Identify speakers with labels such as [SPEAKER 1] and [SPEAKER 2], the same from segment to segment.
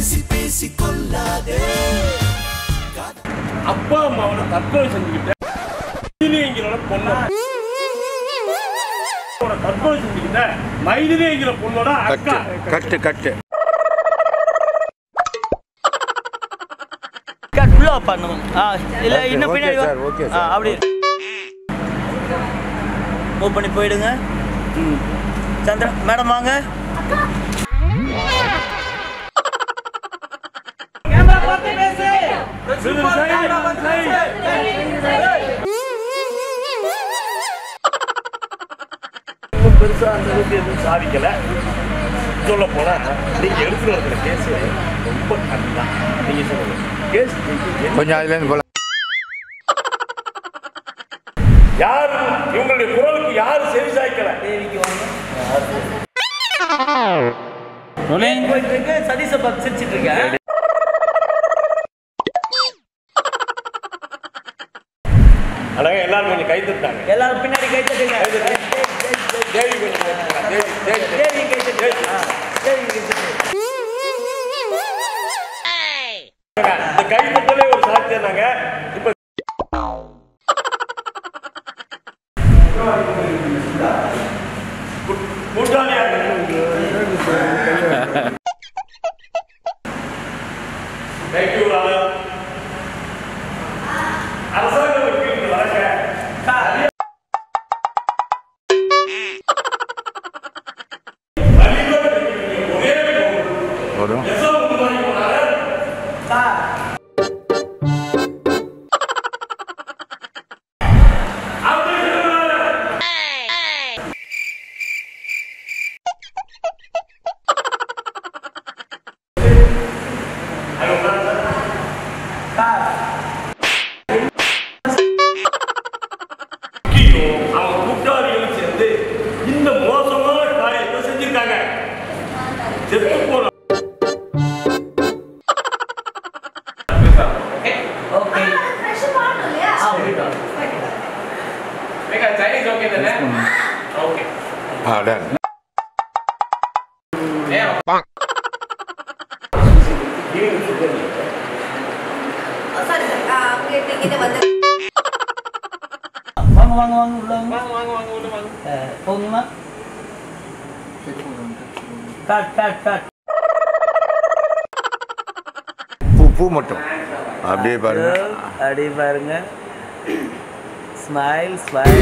[SPEAKER 1] அப்பா அம்மாவோட தற்கொலை செஞ்சுக்கிட்ட மைதிலிங்கிற பொண்ணோட தற்கொலை செஞ்சுக்கிட்ட மைதிலிங்கிற பொண்ணோட அக்கா
[SPEAKER 2] கட்டு கட்டு
[SPEAKER 3] கட் ஃபுல்லாக பண்ணணும் ஆ இல்லை
[SPEAKER 2] Okay,
[SPEAKER 3] இன்னும்
[SPEAKER 2] okay
[SPEAKER 3] பின்னாடி வா.
[SPEAKER 2] sir, okay
[SPEAKER 3] ஆ
[SPEAKER 2] sir.
[SPEAKER 3] அப்படி மூவ் பண்ணி போயிடுங்க ம் சந்திரா மேடம் வாங்க
[SPEAKER 1] ரொம்ப பெருசா அந்த அளவுக்கு எதுவும் சாதிக்கல சொல்ல போனா நீங்க எடுத்துட்டு இருக்கிற கேஸ் ரொம்ப கம்மி தான் நீங்க சொல்லுங்க கேஸ்
[SPEAKER 2] கொஞ்சம் அதுலேருந்து போகலாம்
[SPEAKER 1] யாரு இவங்களுடைய குரலுக்கு யாரு செவி சாய்க்கல
[SPEAKER 3] தேவிக்கு வாங்க போயிட்டு இருக்கு சதீஷை பார்த்து சிரிச்சிட்டு இருக்கேன்
[SPEAKER 1] அழகா எல்லாரும் கொஞ்சம் கை தட்டாங்க
[SPEAKER 3] எல்லாரும் பின்னாடி கை தட்டுங்க
[SPEAKER 1] தேவி கொஞ்சம் கை தட்டுங்க. தேவி தேவி
[SPEAKER 3] தேவி கை தட்டுங்க ஆ, தேவி கை தட்டுங்க
[SPEAKER 1] இந்த கை தட்டலே ஒரு சாட்சியம் தாங்க இப்ப கூட்டாளியா தேங்க்யூ ராமன் அரசாங்க வக்கீலுக்கு வழங்க
[SPEAKER 2] வரும்
[SPEAKER 1] வக்கீலும் அவங்க கூட்டாளிகளும் சேர்ந்து இந்த மோசமான காரியத்தை செஞ்சிருக்காங்க செத்து போன
[SPEAKER 3] ஓகே ஆ போயிட்டோம்
[SPEAKER 2] ஆ டன்
[SPEAKER 4] சாரி சார் அங்கே இங்கே வந்து
[SPEAKER 3] வாங்க வாங்க வாங்க உள்ள வாங்க வாங்க வாங்க உள்ள வாங்க போங்கம்மா கட் கட் கட்
[SPEAKER 2] பூ பூ மட்டும் அப்படியே பாருங்க
[SPEAKER 3] அப்படி பாருங்க ஸ்மைல் ஸ்மைல்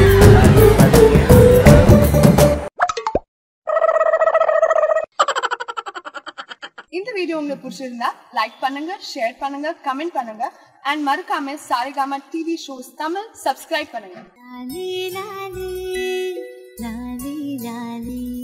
[SPEAKER 5] இந்த வீடியோ உங்களுக்கு பிடிச்சிருந்தா லைக் பண்ணுங்க ஷேர் பண்ணுங்க கமெண்ட் பண்ணுங்க அண்ட் மறக்காம Saregama TV shows Tamil subscribe பண்ணுங்க
[SPEAKER 4] லாலி லாலி லாலி லாலி